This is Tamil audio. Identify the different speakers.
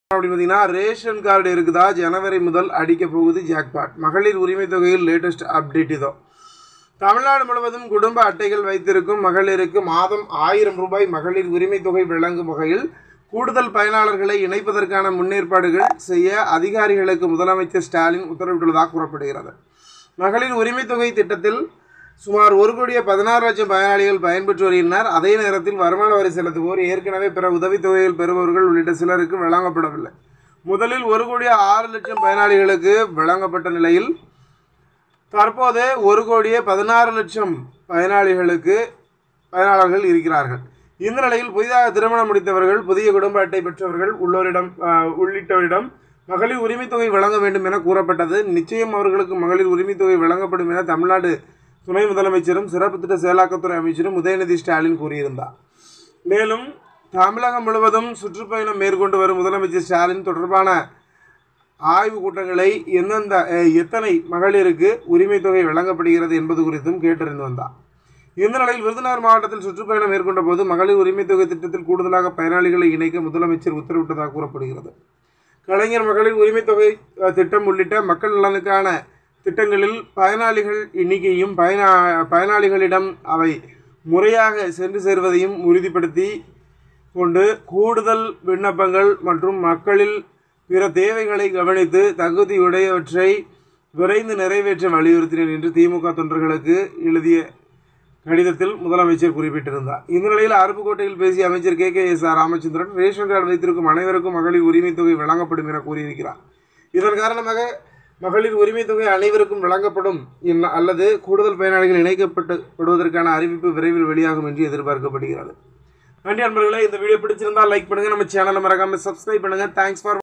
Speaker 1: அப்படின்னு பார்த்தீங்கன்னா ரேஷன் கார்டு இருக்குதா ஜனவரி முதல் அடிக்க போகுது ஜாக்பாட் மகளிர் உரிமை தொகையில் லேட்டஸ்ட் அப்டேட் இதோ தமிழ்நாடு முழுவதும் குடும்ப அட்டைகள் வைத்திருக்கும் மகளிருக்கு மாதம் ஆயிரம் ரூபாய் மகளிர் உரிமை தொகை வழங்கும் வகையில் கூடுதல் பயனாளர்களை இணைப்பதற்கான முன்னேற்பாடுகள் செய்ய அதிகாரிகளுக்கு முதலமைச்சர் ஸ்டாலின் உத்தரவிட்டுள்ளதாக கூறப்படுகிறது மகளிர் உரிமை தொகை திட்டத்தில் சுமார் ஒரு கோடியே பதினாறு லட்சம் பயனாளிகள் பயன்பெற்று வருகின்றனர் அதே நேரத்தில் வருமான வரி செலுத்துவோர் ஏற்கனவே பிற உதவித்தொகைகள் பெறுபவர்கள் உள்ளிட்ட சிலருக்கு வழங்கப்படவில்லை முதலில் ஒரு கோடியே ஆறு லட்சம் பயனாளிகளுக்கு வழங்கப்பட்ட நிலையில் தற்போது ஒரு கோடியே பதினாறு லட்சம் பயனாளிகளுக்கு பயனாளர்கள் இருக்கிறார்கள் இந்த நிலையில் புதிதாக திருமணம் முடித்தவர்கள் புதிய குடும்ப அட்டை பெற்றவர்கள் உள்ளோரிடம் ஆஹ், உள்ளிட்டோரிடம் மகளிர் உரிமைத் தொகை வழங்க வேண்டும் என கூறப்பட்டது நிச்சயம் அவர்களுக்கு மகளிர் உரிமைத் தொகை வழங்கப்படும் என தமிழ்நாடு துணை முதலமைச்சரும் சிறப்பு திட்ட செயலாக்கத்துறை அமைச்சரும் உதயநிதி ஸ்டாலின் கூறியிருந்தார் மேலும் தமிழகம் முழுவதும் சுற்றுப்பயணம் மேற்கொண்டு வரும் முதலமைச்சர் ஸ்டாலின் தொடர்பான ஆய்வு கூட்டங்களை எந்தெந்த அஹ், எத்தனை மகளிருக்கு உரிமைத் தொகை வழங்கப்படுகிறது என்பது குறித்தும் கேட்டறிந்து வந்தார் இந்த நிலையில் விருதுநகர் மாவட்டத்தில் சுற்றுப்பயணம் மேற்கொண்ட போது மகளிர் உரிமைத் தொகை திட்டத்தில் கூடுதலாக பயனாளிகளை இணைக்க முதலமைச்சர் உத்தரவிட்டதாக கூறப்படுகிறது கலைஞர் மகளிர் உரிமைத் தொகை அஹ், திட்டம் உள்ளிட்ட மக்கள் நலனுக்கான திட்டங்களில் பயனாளிகள் எண்ணிக்கையும் பயனா பயனாளிகளிடம் அவை முறையாக சென்று சேர்வதையும் உறுதிப்படுத்தி கொண்டு கூடுதல் விண்ணப்பங்கள் மற்றும் மக்களில் பிற தேவைகளை கவனித்து தகுதியுடையவற்றை விரைந்து நிறைவேற்ற வலியுறுத்தினேன் என்று திமுக தொண்டர்களுக்கு எழுதிய கடிதத்தில் முதலமைச்சர் குறிப்பிட்டிருந்தார் இந்த நிலையில் அருப்புக்கோட்டையில் பேசிய அமைச்சர் K K S R Ramachandran ration card வைத்திருக்கும் அனைவருக்கும் மகளிர் உரிமைத் தொகை வழங்கப்படும் என கூறியிருக்கிறார் இதன் காரணமாக மகளிர் உரிமைத் தொகை அனைவருக்கும் வழங்கப்படும் என்ன அல்லது கூடுதல் பயனாளிகள் இணைக்கப்பட்டு படுவதற்கான அறிவிப்பு விரைவில் வெளியாகும் என்று எதிர்பார்க்கப்படுகிறது நன்றி அன்பர்களே இந்த வீடியோ பிடிச்சிருந்தால் லைக் பண்ணுங்கள் நம்ம சேனலை மறக்காமல் சப்ஸ்கிரைப் பண்ணுங்கள் தேங்க்ஸ் ஃபார்